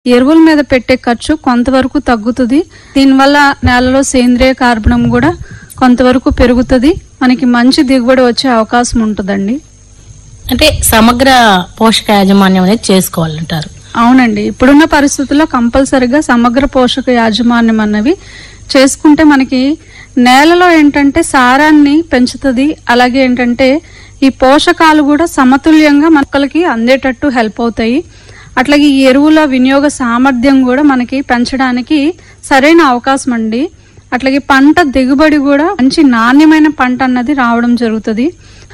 ఎరువుల మీద పెట్టే ఖర్చు కొంతవరకు తగ్గుతుంది దీనివల్ల నేలలో సేంద్రియ కార్బనం కూడా కొంతవరకు పెరుగుతుంది మనకి మంచి దిగుబడి వచ్చే అవకాశం ఉంటుందండి అంటే సమగ్ర పోషక యాజమాన్యం అనేది చేసుకోవాలంటారు అవునండి ఇప్పుడున్న పరిస్థితుల్లో కంపల్సరిగా సమగ్ర పోషక యాజమాన్యం అన్నవి చేసుకుంటే మనకి నేలలో ఏంటంటే సారాన్ని పెంచుతుంది అలాగే ఏంటంటే ఈ పోషకాలు కూడా సమతుల్యంగా మొక్కలకి అందేటట్టు హెల్ప్ అవుతాయి అట్లాగే ఈ ఎరువుల వినియోగ సామర్థ్యం కూడా మనకి పెంచడానికి సరైన అవకాశం అండి అట్లాగే పంట దిగుబడి కూడా మంచి నాణ్యమైన పంట అన్నది రావడం జరుగుతుంది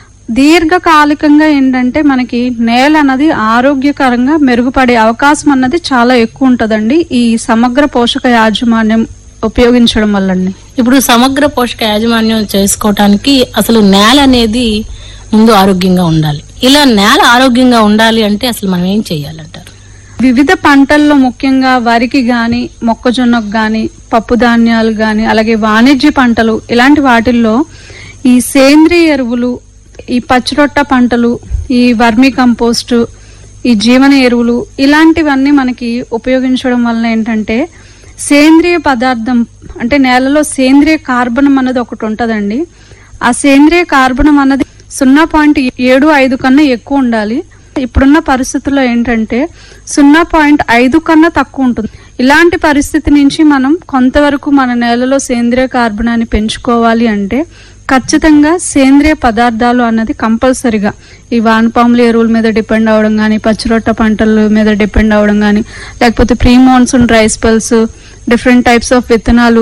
దీర్ఘకాలికంగా ఏంటంటే మనకి నేల అన్నది ఆరోగ్యకరంగా మెరుగుపడే అవకాశం అన్నది చాలా ఎక్కువ ఉంటుందండి ఈ సమగ్ర పోషక యాజమాన్యం ఉపయోగించడం వల్లండి ఇప్పుడు సమగ్ర పోషక యాజమాన్యం చేసుకోవటానికి అసలు నేల అనేది ముందు ఆరోగ్యంగా ఉండాలి ఇలా నేల ఆరోగ్యంగా ఉండాలి అంటే అసలు మనం ఏం చేయాలంటారు వివిధ పంటల్లో ముఖ్యంగా వరికి గాని మొక్కజొన్నకు గాని పప్పు ధాన్యాలు గాని అలాగే వాణిజ్య పంటలు ఇలాంటి వాటిల్లో ఈ సేంద్రియ ఎరువులు ఈ పచ్చిరొట్ట పంటలు ఈ వర్మి కంపోస్ట్ ఈ జీవన ఎరువులు ఇలాంటివన్నీ మనకి ఉపయోగించడం వలన ఏంటంటే సేంద్రియ పదార్థం అంటే నేలలో సేంద్రియ కార్బనం అన్నది ఒకటి ఉంటదండి ఆ సేంద్రియ కార్బనం అన్నది సున్నా పాయింట్ ఏడు ఐదు కన్నా ఎక్కువ ఉండాలి ఇప్పుడున్న పరిస్థితుల్లో ఏంటంటే సున్నా పాయింట్ ఐదు కన్నా తక్కువ ఉంటుంది ఇలాంటి పరిస్థితి నుంచి మనం కొంతవరకు మన నేలలో సేంద్రియ కార్బనాన్ని పెంచుకోవాలి అంటే ఖచ్చితంగా సేంద్రియ పదార్థాలు అన్నది కంపల్సరిగా ఈ వానపాముల ఎరువుల మీద డిపెండ్ అవడం కానీ పచ్చిరొట్ట పంటల మీద డిపెండ్ అవడం కానీ లేకపోతే pre monsoon dry spells different types of విత్తనాలు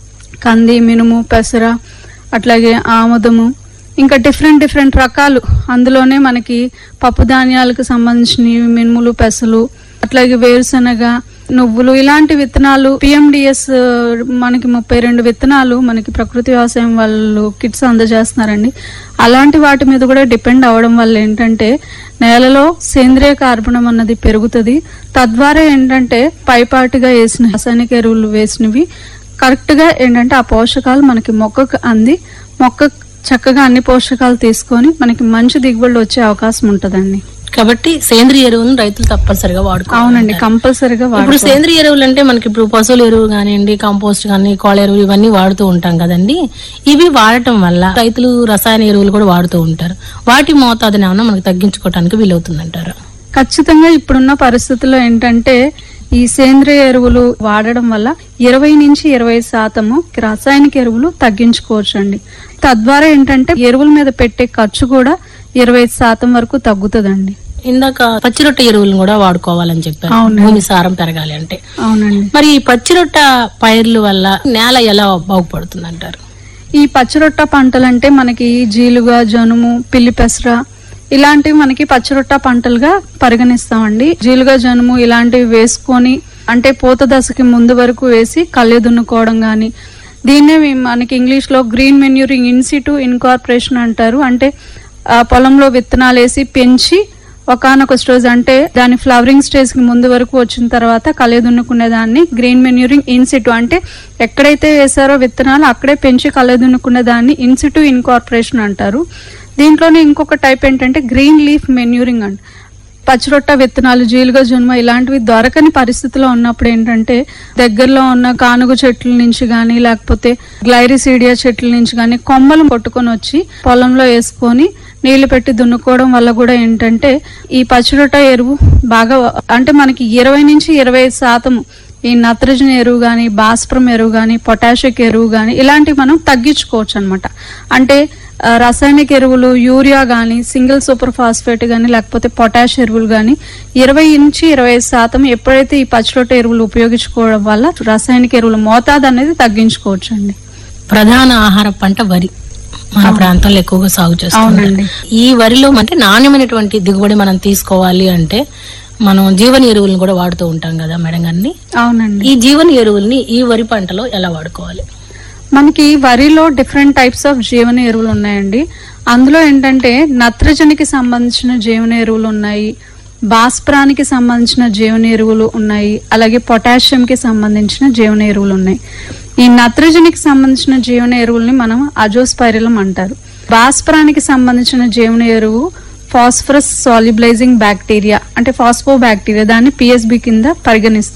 కంది మినుము పెసర అట్లాగే ఆముదము ఇంకా డిఫరెంట్ డిఫరెంట్ రకాలు అందులోనే మనకి పప్పు ధాన్యాలకు సంబంధించినవి మినుములు పెసలు అట్లాగే వేరుశనగ నువ్వులు ఇలాంటి విత్తనాలు పిఎండిఎస్ మనకి ముప్పై రెండు విత్తనాలు మనకి ప్రకృతి వ్యవసాయం వాళ్ళు కిట్స్ అందజేస్తున్నారండి అలాంటి వాటి మీద కూడా డిపెండ్ అవడం వల్ల ఏంటంటే నేలలో సేంద్రియ కార్బనం అన్నది పెరుగుతుంది తద్వారా ఏంటంటే పైపాటుగా వేసిన రసాయనిక ఎరువులు వేసినవి కరెక్ట్ గా ఏంటంటే ఆ పోషకాలు మనకి మొక్కకు అంది మొక్క చక్కగా అన్ని పోషకాలు తీసుకొని మనకి మంచి దిగుబడులు వచ్చే అవకాశం ఉంటదండి కాబట్టి సేంద్రియ ఎరువులను రైతులు తప్పనిసరిగా వాడుకోవాలి అవునండి కంపల్సరిగా ఇప్పుడు సేంద్రియ ఎరువులు అంటే మనకి ఇప్పుడు పశువుల ఎరువు కానివ్వండి కంపోస్ట్ కానీ కోళ్ళ ఎరువులు ఇవన్నీ వాడుతూ ఉంటాం కదండి ఇవి వాడటం వల్ల రైతులు రసాయన ఎరువులు కూడా వాడుతూ ఉంటారు వాటి మోతాదుని ఏమన్నా మనకు తగ్గించుకోవడానికి వీలవుతుందంటారు ఖచ్చితంగా ఇప్పుడున్న పరిస్థితుల్లో ఏంటంటే ఈ సేంద్రియ ఎరువులు వాడడం వల్ల ఇరవై నుంచి ఇరవై శాతము రాసాయనిక ఎరువులు తగ్గించుకోవచ్చు అండి తద్వారా ఏంటంటే ఎరువుల మీద పెట్టే ఖర్చు కూడా ఇరవై శాతం వరకు తగ్గుతుందండి ఇందాక పచ్చిరొట్ట ఎరువులను కూడా వాడుకోవాలని చెప్పారు అవునండి. భూమి సారం పెరగాలి అంటే అవునండి మరి ఈ పచ్చిరొట్ట పైర్ల వల్ల నేల ఎలా బాగుపడుతుంది అంటారు ఈ పచ్చిరొట్ట పంటలంటే మనకి జీలుగా జనుము పిల్లి పెసర ఇలాంటివి మనకి పచ్చిరొట్ట పంటలుగా పరిగణిస్తామండి జీలుగా జనుము ఇలాంటివి వేసుకొని అంటే పూత దశకి ముందు వరకు వేసి కళ్ళె దున్నుకోవడం కానీ దీన్నే మేము మనకి ఇంగ్లీష్ లో గ్రీన్ మెన్యూరింగ్ ఇన్సిటు ఇన్కార్పొరేషన్ అంటారు అంటే ఆ పొలంలో విత్తనాలు వేసి పెంచి ఒకనొక స్టేజ్ అంటే దాని ఫ్లవరింగ్ స్టేజ్ కి ముందు వరకు వచ్చిన తర్వాత కలే దున్నుకునే దాన్ని గ్రీన్ మెన్యూరింగ్ ఇన్సిటు అంటే ఎక్కడైతే వేసారో విత్తనాలు అక్కడే పెంచి కలే దున్నుకునే దాన్ని ఇన్సిటు ఇన్కార్పొరేషన్ అంటారు దీంట్లోనే ఇంకొక టైప్ ఏంటంటే గ్రీన్ లీఫ్ మెన్యూరింగ్ అంట పచ్చిరొట్ట విత్తనాలు జీలుగా జన్మ ఇలాంటివి దొరకని పరిస్థితిలో ఉన్నప్పుడు ఏంటంటే దగ్గరలో ఉన్న కానుగ చెట్ల నుంచి కానీ లేకపోతే గ్లైరిసీడియా చెట్ల నుంచి కానీ కొమ్మలు కొట్టుకొని వచ్చి పొలంలో వేసుకొని నీళ్లు పెట్టి దున్నుకోవడం వల్ల కూడా ఏంటంటే ఈ పచ్చిరొట్ట ఎరువు బాగా అంటే మనకి ఇరవై నుంచి ఇరవై శాతం ఈ నత్రజని ఎరువు కానీ భాస్ప్రం ఎరువు కానీ పొటాషిక్ ఎరువు కానీ ఇలాంటివి మనం తగ్గించుకోవచ్చు అనమాట అంటే ఆ, రసాయనిక ఎరువులు యూరియా కానీ సింగిల్ సూపర్ ఫాస్ఫేట్ కానీ లేకపోతే పొటాష్ ఎరువులు కానీ ఇరవై నుంచి ఇరవై శాతం ఎప్పుడైతే ఈ పచ్చిరొట్ట ఎరువులు ఉపయోగించుకోవడం వల్ల రసాయనిక ఎరువుల మోతాదు అనేది తగ్గించుకోవచ్చు అండి ప్రధాన ఆహార పంట వరి మన ప్రాంతంలో ఎక్కువగా సాగు చేస్తారు అవునండి. ఈ వరిలో అంటే నాణ్యమైనటువంటి దిగుబడి మనం తీసుకోవాలి అంటే మనం జీవన ఎరువులను కూడా వాడుతూ ఉంటాం కదా మేడం గారిని అవునండి ఈ జీవన ఎరువుల్ని ఈ వరి పంటలో ఎలా వాడుకోవాలి మనకి వరిలో డిఫరెంట్ టైప్స్ ఆఫ్ జీవన ఎరువులు ఉన్నాయండి అందులో ఏంటంటే నత్రజనికి సంబంధించిన జీవన ఎరువులు ఉన్నాయి భాస్ప్రానికి సంబంధించిన జీవన ఎరువులు ఉన్నాయి అలాగే పొటాషియంకి సంబంధించిన జీవన ఎరువులు ఉన్నాయి ఈ నత్రజనికి సంబంధించిన జీవన ఎరువుల్ని మనం అజోస్పైరిలం అంటారు భాస్ప్రానికి సంబంధించిన జీవన ఎరువు ఫాస్ఫరస్ సాల్యుబలైజింగ్ బ్యాక్టీరియా అంటే ఫాస్ఫో బ్యాక్టీరియా దాన్ని పిఎస్బి కింద పరిగణిస్తాం